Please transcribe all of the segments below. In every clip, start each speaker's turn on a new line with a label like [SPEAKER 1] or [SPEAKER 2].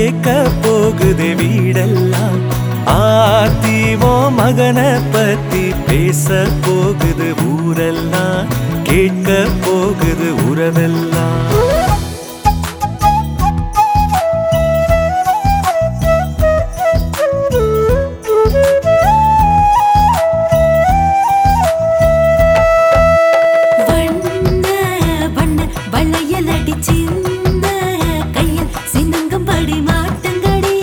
[SPEAKER 1] கேட்க போகுது வீடெல்லாம் ஆத்திவோ மகனை பத்தி பேச போகுது ஊரெல்லாம் கேட்க போகுது உறவெல்லாம்
[SPEAKER 2] வண்ண வண்ண வளையல் அடிச்சிருந்த கையில் சின்னங்கம்படி மாட்டுங்கடி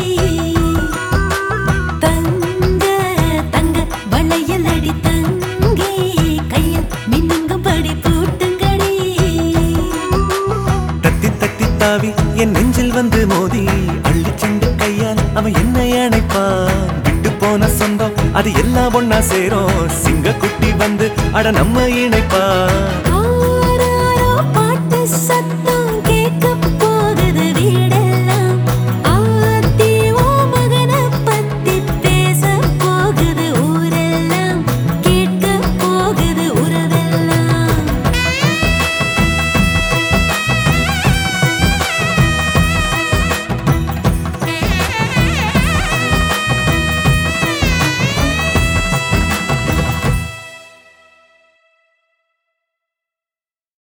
[SPEAKER 2] தங்க தங்க வளையல் அடி தங்கே கையில் மின்னுங்கம்படி பூட்டுங்கடி
[SPEAKER 1] தத்தி தத்தி தாவி என் நெஞ்சில் வந்து மோதி அள்ளி செண்டு கையால் அவன் என்னை அணைப்பான் விட்டு போன சொந்தம் அது எல்லாம் ஒன்னா சேரும் சிங்க குட்டி வந்து அட நம்ம இணைப்பான்